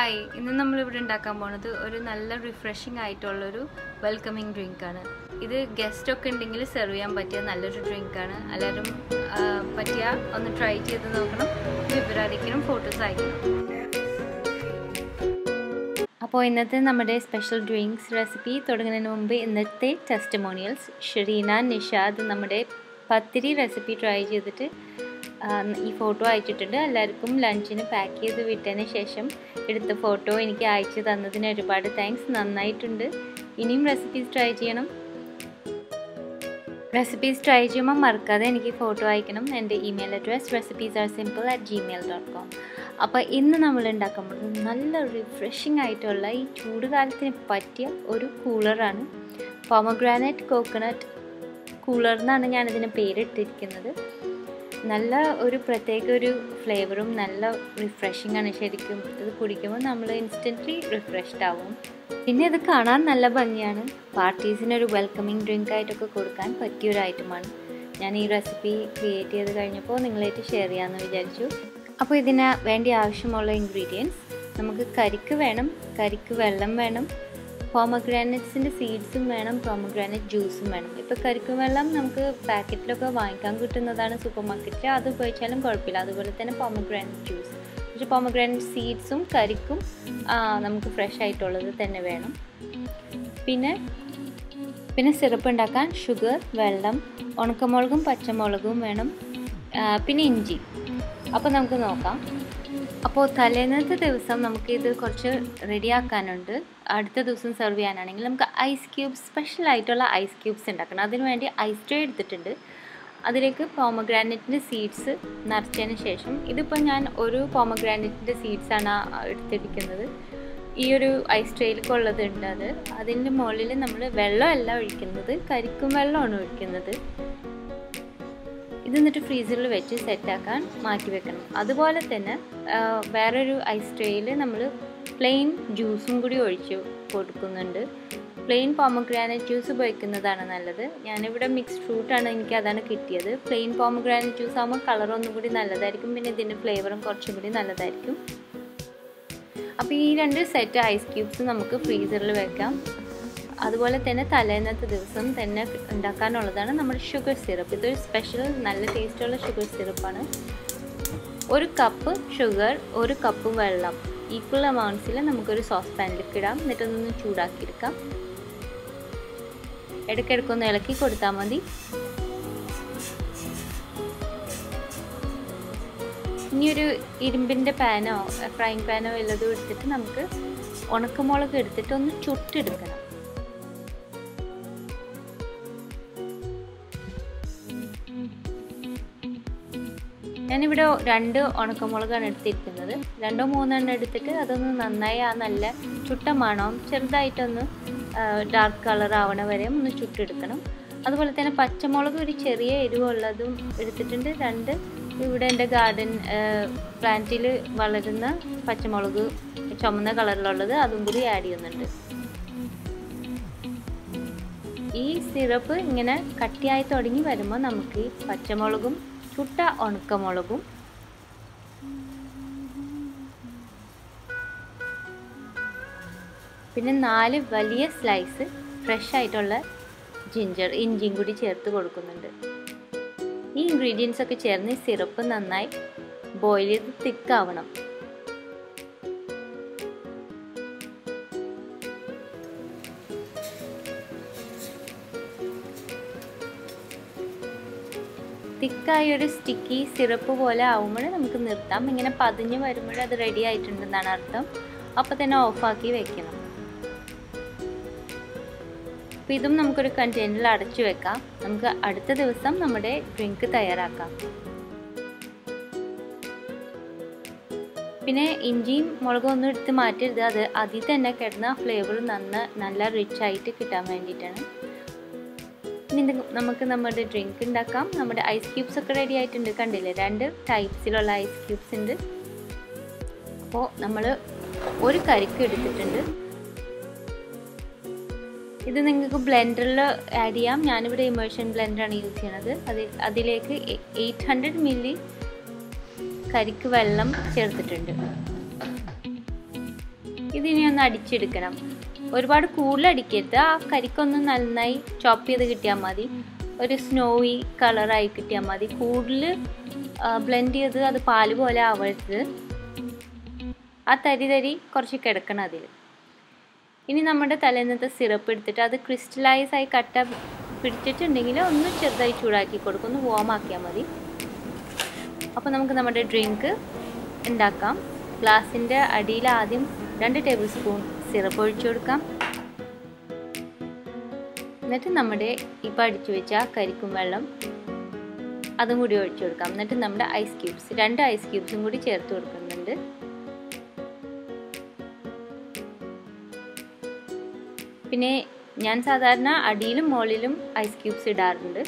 hi ഇന്ന് നമ്മളിവിടെ ഉണ്ടാക്കാൻ പോണത് ഒരു നല്ല റിഫ്രഷിംഗ് ആയിട്ടുള്ളൊരു വെൽക്കമിങ് ഡ്രിങ്ക് ആണ് ഇത് ഗസ്റ്റ് ഒക്കെ ഉണ്ടെങ്കിൽ സെർവ് ചെയ്യാൻ പറ്റിയ നല്ലൊരു ഡ്രിങ്ക് ആണ് എല്ലാവരും ആ, പറ്റിയ ഒന്ന് ട്രൈ ചെയ്ത് നോക്കണം വിവരം അറിയിക്കണം ഫോട്ടോസ് അയക്കണം അപ്പോൾ ഇന്നത്തെ നമ്മുടെ സ്പെഷ്യൽ ഡ്രിങ്ക്സ് റെസിപ്പി തുടങ്ങുന്നതിന് മുമ്പ് ഇന്നത്തെ ടെസ്റ്റമോണിയൽസ് ഷെറീന നിഷാദ് നമ്മുടെ പത്തിരി റെസിപ്പി ട്രൈ ചെയ്തിട്ട് ആ, ഈ ഫോട്ടോ അയച്ചിട്ടുണ്ട് എല്ലാവർക്കും ലഞ്ചിന് പാക്ക് ചെയ്ത് വിട്ടതിന് ശേഷം എടുത്ത ഫോട്ടോ എനിക്ക് അയച്ചു തന്നതിന് ഒരുപാട് താങ്ക്സ് നന്നായിട്ടുണ്ട് ഇനിയും റെസിപ്പീസ് ട്രൈ ചെയ്യണം റെസിപ്പീസ് ട്രൈ ചെയ്യുമ്പോൾ മറക്കാതെ എനിക്ക് ഫോട്ടോ അയക്കണം എൻ്റെ email address recipes are simple at Gmail dot com അപ്പോൾ ഇന്ന് നമ്മൾ ഉണ്ടാക്കാൻ പോകുന്നത് നല്ല റിഫ്രഷിംഗ് ആയിട്ടുള്ള ഈ ചൂട് കാലത്തിന് പറ്റിയ ഒരു കൂളറാണ് പോമഗ്രാനൈറ്റ് കോക്കനട്ട് കൂളർ എന്നാണ് ഞാനിതിന് പേരിട്ടിരിക്കുന്നത് നല്ല ഒരു പ്രത്യേക ഒരു ഫ്ലേവറും നല്ല റിഫ്രഷിംഗ് ആണ് ശരിക്കും ഇത് കുടിക്കുമ്പോൾ നമ്മൾ ഇൻസ്റ്റൻ്റ്ലി റിഫ്രഷ്ഡ് ആവും പിന്നെ ഇത് കാണാൻ നല്ല ഭംഗിയാണ് പാർട്ടീസിന് ഒരു വെൽക്കമിങ് ഡ്രിങ്ക് ആയിട്ടൊക്കെ കൊടുക്കാൻ പറ്റിയ ഒരു ഐറ്റമാണ് ഞാൻ ഈ റെസിപ്പി ക്രിയേറ്റ് ചെയ്ത് കഴിഞ്ഞപ്പോൾ നിങ്ങളായിട്ട് ഷെയർ ചെയ്യാമെന്ന് വിചാരിച്ചു അപ്പോൾ ഇതിന് വേണ്ടി ആവശ്യമുള്ള ഇൻഗ്രീഡിയൻസ് നമുക്ക് കരിക്ക് വേണം കരിക്ക് വെള്ളം വേണം പോമഗ്രാനറ്റ്സിൻ്റെ സീഡ്സും വേണം പോമഗ്രാനറ്റ് ജ്യൂസും വേണം ഇപ്പോൾ കരിക്കും വെള്ളം നമുക്ക് പാക്കറ്റിലൊക്കെ വാങ്ങിക്കാൻ കിട്ടുന്നതാണ് സൂപ്പർ മാർക്കറ്റിൽ അത് ഉപയോഗിച്ചാലും കുഴപ്പമില്ല അതുപോലെ തന്നെ പോമഗ്രാനറ്റ് ജ്യൂസ് പക്ഷെ പോമഗ്രാനറ്റ് സീഡ്സും കരിക്കും ആ, നമുക്ക് ഫ്രഷ് ആയിട്ടുള്ളത് തന്നെ വേണം പിന്നെ പിന്നെ സിറപ്പ് ഉണ്ടാക്കാൻ ഷുഗർ വെള്ളം ഉണക്കമുളകും പച്ചമുളകും വേണം ആ, പിന്നെ ഇഞ്ചി അപ്പോൾ നമുക്ക് നോക്കാം അപ്പോൾ തലേന്നത്തെ ദിവസം നമുക്ക് ഇത് കുറച്ച് റെഡിയാക്കാനുണ്ട് അടുത്ത ദിവസം സെർവ് ചെയ്യാനാണെങ്കിൽ നമുക്ക് ഐസ് ക്യൂബ്സ് സ്പെഷ്യൽ ആയിട്ടുള്ള ഐസ് ക്യൂബ്സ് ഉണ്ടാക്കണം അതിന് വേണ്ടി ഐസ് ട്രേ എടുത്തിട്ടുണ്ട് അതിലേക്ക് പോമഗ്രാനറ്റിൻ്റെ സീഡ്സ് നിറച്ചതിന് ശേഷം ഇതിപ്പോൾ ഞാൻ ഒരു പോമഗ്രാനറ്റിൻ്റെ സീഡ്സാണ് എടുത്തിരിക്കുന്നത് ഈ ഒരു ഐസ് ട്രേയിലേക്ക് ഉള്ളതുണ്ട് അത് അതിൻ്റെ മുകളിൽ നമ്മൾ വെള്ളമല്ല ഒഴിക്കുന്നത് കരിക്കും വെള്ളമാണ് ഒഴിക്കുന്നത് ഇത് എന്നിട്ട് ഫ്രീസറിൽ വെച്ച് സെറ്റാക്കാൻ മാറ്റി വെക്കണം അതുപോലെ തന്നെ ആ, വേറൊരു ഐസ് ട്രേയിൽ നമ്മൾ പ്ലെയിൻ ജ്യൂസും കൂടി ഒഴിച്ച് കൊടുക്കുന്നുണ്ട് പ്ലെയിൻ പോമഗ്രാനൈറ്റ് ജ്യൂസ് ഉപയോഗിക്കുന്നതാണ് നല്ലത് ഞാനിവിടെ മിക്സ്ഡ് ഫ്രൂട്ടാണ് എനിക്ക് അതാണ് കിട്ടിയത് പ്ലെയിൻ പോമഗ്രാനൈറ്റ് ജ്യൂസ് ആകുമ്പോൾ കളർ ഒന്നും കൂടി നല്ലതായിരിക്കും പിന്നെ ഇതിൻ്റെ ഫ്ലേവറും കുറച്ചും കൂടി നല്ലതായിരിക്കും അപ്പോൾ ഈ രണ്ട് സെറ്റ് ഐസ് ക്യൂബ്സ് നമുക്ക് ഫ്രീസറിൽ വെക്കാം അതുപോലെ തന്നെ തലേന്നത്തെ ദിവസം തന്നെ ഉണ്ടാക്കാനുള്ളതാണ് നമ്മുടെ ഷുഗർ സിറപ്പ് ഇതൊരു സ്പെഷ്യൽ നല്ല ടേസ്റ്റുള്ള ഷുഗർ സിറപ്പാണ് ഒരു കപ്പ് ഷുഗർ ഒരു കപ്പ് വെള്ളം ഈക്വൽ അമൗണ്ട്സിൽ നമുക്കൊരു സോസ് പാനിലേക്ക് ഇടാം എന്നിട്ടൊന്ന് ചൂടാക്കിയെടുക്കാം ഇടയ്ക്കിടയ്ക്കൊന്ന് ഇളക്കി കൊടുത്താൽ മതി ഇനിയൊരു ഇരുമ്പിൻ്റെ പാനോ ഫ്രൈങ് പാനോ വല്ലതും എടുത്തിട്ട് നമുക്ക് ഉണക്കമുളക് എടുത്തിട്ട് ഒന്ന് ചുട്ടെടുക്കണം ഞാനിവിടെ രണ്ട് ഉണക്കമുളകാണ് എടുത്തിരിക്കുന്നത് രണ്ടോ മൂന്നെണ്ണം എടുത്തിട്ട് അതൊന്ന് നന്നായി ആ നല്ല ചുട്ട മണവും ചെറുതായിട്ടൊന്ന് ഡാർക്ക് കളർ ആവണ വരെ ഒന്ന് ചുട്ടെടുക്കണം അതുപോലെ തന്നെ പച്ചമുളക് ഒരു ചെറിയ എരിവുള്ളതും എടുത്തിട്ടുണ്ട് രണ്ട് ഇവിടെ എൻ്റെ ഗാർഡൻ പ്ലാന്റിൽ വളരുന്ന പച്ചമുളക് ചുമന്ന കളറിലുള്ളത് അതും കൂടി ആഡ് ചെയ്യുന്നുണ്ട് ഈ സിറപ്പ് ഇങ്ങനെ കട്ടിയായി തുടങ്ങി വരുമ്പോൾ നമുക്ക് ഈ പച്ചമുളകും ചുട്ട ഉണക്കമുളകും പിന്നെ നാല് വലിയ സ്ലൈസ് ഫ്രഷ് ആയിട്ടുള്ള ജിഞ്ചർ ഇഞ്ചിയും കൂടി ചേർത്ത് കൊടുക്കുന്നുണ്ട് ഈ ഇൻഗ്രീഡിയൻസ് ഒക്കെ ചേർന്ന് ഈ സിറപ്പ് നന്നായി ബോയിൽ ചെയ്ത് തിക്കാവണം തിക്കായ ഒരു സ്റ്റിക്കി സിറപ്പ് പോലെ ആവുമ്പോൾ നമുക്ക് നിർത്താം ഇങ്ങനെ പതിഞ്ഞ് വരുമ്പോൾ അത് റെഡി ആയിട്ടുണ്ടെന്നാണ് അർത്ഥം അപ്പോൾ തന്നെ ഓഫാക്കി വെക്കണം അപ്പോൾ ഇതും നമുക്കൊരു കണ്ടെയ്നറിൽ അടച്ചു വെക്കാം നമുക്ക് അടുത്ത ദിവസം നമ്മുടെ ഡ്രിങ്ക് തയ്യാറാക്കാം പിന്നെ ഇഞ്ചിയും മുളകും ഒന്നും എടുത്ത് മാറ്റരുത് അത് അതിൽ തന്നെ കിടന്ന ഫ്ലേവർ നന്ന നല്ല റിച്ച് ആയിട്ട് കിട്ടാൻ വേണ്ടിയിട്ടാണ് ഇനി ഇത് നമുക്ക് നമ്മുടെ ഡ്രിങ്ക് ഉണ്ടാക്കാം നമ്മുടെ ഐസ് ക്യൂബ്സ് ഒക്കെ റെഡി ആയിട്ടുണ്ട് കണ്ടില്ലേ രണ്ട് ടൈപ്സിലുള്ള ഐസ് ക്യൂബ്സ് ഉണ്ട് അപ്പോൾ നമ്മൾ ഒരു കരിക്ക് എടുത്തിട്ടുണ്ട് ഇത് നിങ്ങൾക്ക് ബ്ലെൻഡറിൽ ആഡ് ചെയ്യാം ഞാനിവിടെ ഇമേഴ്ഷൻ ബ്ലെൻഡറാണ് യൂസ് ചെയ്യണത് അതിൽ അതിലേക്ക് എയ്റ്റ് ഹൺഡ്രഡ് മില്ലി കരിക്ക് വെള്ളം ചേർത്തിട്ടുണ്ട് ഇതിനി ഒന്ന് അടിച്ചെടുക്കണം ഒരുപാട് കൂടുതൽ അടിക്കരുത് ആ കരിക്കൊന്ന് നന്നായി ചോപ്പ് ചെയ്ത് കിട്ടിയാൽ മതി ഒരു സ്നോയി കളറായി കിട്ടിയാൽ മതി കൂടുതൽ ബ്ലെൻഡ് ചെയ്ത് അത് പാല് പോലെ ആവരുത് ആ തരി തരി കുറച്ച് കിടക്കണം അതിൽ ഇനി നമ്മുടെ തലേന്നത്തെ സിറപ്പ് എടുത്തിട്ട് അത് ക്രിസ്റ്റലൈസ് ആയി കട്ട പിടിച്ചിട്ടുണ്ടെങ്കിൽ ഒന്ന് ചെറുതായി ചൂടാക്കി കൊടുക്കും ഒന്ന് warm ആക്കിയാൽ മതി അപ്പോൾ നമുക്ക് നമ്മുടെ ഡ്രിങ്ക് ഉണ്ടാക്കാം ഗ്ലാസിൻ്റെ അടിയിൽ ആദ്യം രണ്ട് ടേബിൾ സ്പൂൺ സിറപ്പ് ഒഴിച്ചു കൊടുക്കാം എന്നിട്ട് നമ്മുടെ ഇപ്പോൾ അടിച്ചു വെച്ച കരിക്കും വെള്ളം അതും കൂടി ഒഴിച്ചു കൊടുക്കാം എന്നിട്ട് നമ്മുടെ ഐസ് ക്യൂബ്സ് രണ്ട് ഐസ് ക്യൂബ്സും കൂടി ചേർത്ത് കൊടുക്കുന്നുണ്ട് പിന്നെ ഞാൻ സാധാരണ അടിയിലും മുകളിലും ഐസ് ക്യൂബ്സ് ഇടാറുണ്ട്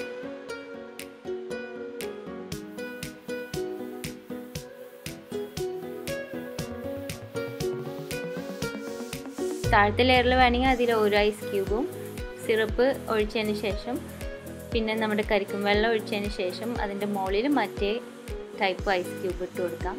താഴത്തെ ലെയറിൽ വേണമെങ്കിൽ അതിൽ ഒരു ഐസ് ക്യൂബും സിറപ്പ് ഒഴിച്ചതിന് ശേഷം പിന്നെ നമ്മുടെ കരിക്കും വെള്ളം ഒഴിച്ചതിന് ശേഷം അതിൻ്റെ മുകളിൽ മറ്റേ ടൈപ്പ് ഐസ് ക്യൂബ് ഇട്ട് കൊടുക്കാം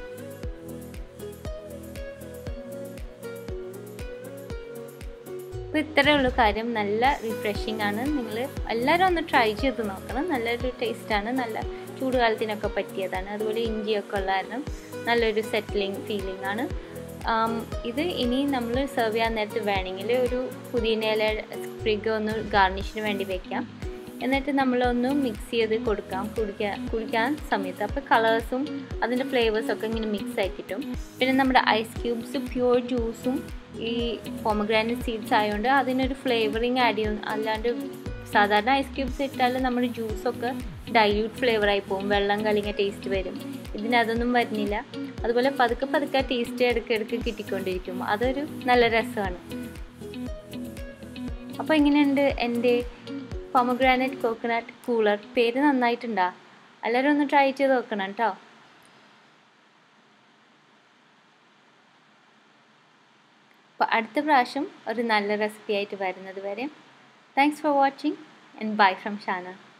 അപ്പോൾ ഇത്രയേ ഉള്ളൂ കാര്യം നല്ല റിഫ്രഷിംഗ് ആണ് നിങ്ങൾ എല്ലാവരും ഒന്ന് ട്രൈ ചെയ്ത് നോക്കണം നല്ലൊരു ടേസ്റ്റാണ് നല്ല ചൂടുകാലത്തിനൊക്കെ പറ്റിയതാണ് അതുപോലെ ഇഞ്ചിയൊക്കെ ഉള്ള കാരണം നല്ലൊരു സെറ്റിലിംഗ് ഫീലിംഗ് ആണ് ഇത് ഇനി നമ്മൾ സെർവ് ചെയ്യാൻ നേരത്ത് വേണമെങ്കിൽ ഒരു പുതിനയില സ്പ്രിഗ് ഒന്ന് ഗാർണിഷിന് വേണ്ടി വെക്കാം എന്നിട്ട് നമ്മളൊന്ന് മിക്സ് ചെയ്ത് കൊടുക്കാം കുടിക്കാൻ കുടിക്കാൻ സമയത്ത് അപ്പോൾ കളേഴ്സും അതിൻ്റെ ഫ്ലേവേഴ്സൊക്കെ ഇങ്ങനെ മിക്സ് ആയി കിട്ടും പിന്നെ നമ്മുടെ ഐസ് ക്യൂബ്സ് പ്യുവർ ജ്യൂസും ഈ പൊമഗ്രാനറ്റ് സീഡ്സ് ആയതുകൊണ്ട് അതിനൊരു ഫ്ലേവറിങ് ആഡ് ചെയ്യും അല്ലാണ്ട് സാധാരണ ഐസ് ക്യൂബ്സ് ഇട്ടാൽ നമ്മുടെ ജ്യൂസൊക്കെ ഡൈല്യൂട്ട് ഫ്ലേവറായി പോകും വെള്ളം കലിങ്ങ ടേസ്റ്റ് വരും ഇതിനതൊന്നും വരുന്നില്ല അതുപോലെ പതുക്കെ പതുക്കെ ടേസ്റ്റ് ഇടയ്ക്കിടയ്ക്ക് കിട്ടിക്കൊണ്ടിരിക്കും അതൊരു നല്ല രസമാണ് അപ്പോൾ ഇങ്ങനെയുണ്ട് എൻ്റെ പൊമഗ്രാനറ്റ് കോക്കനട്ട് കൂളർ പേര് നന്നായിട്ടുണ്ടാ എല്ലാവരും ഒന്ന് ട്രൈ ചെയ്ത് നോക്കണം കേട്ടോ അപ്പോൾ അടുത്ത പ്രാവശ്യം ഒരു നല്ല റെസിപ്പി ആയിട്ട് വരുന്നത് വരെ thanks for watching and bye from Shana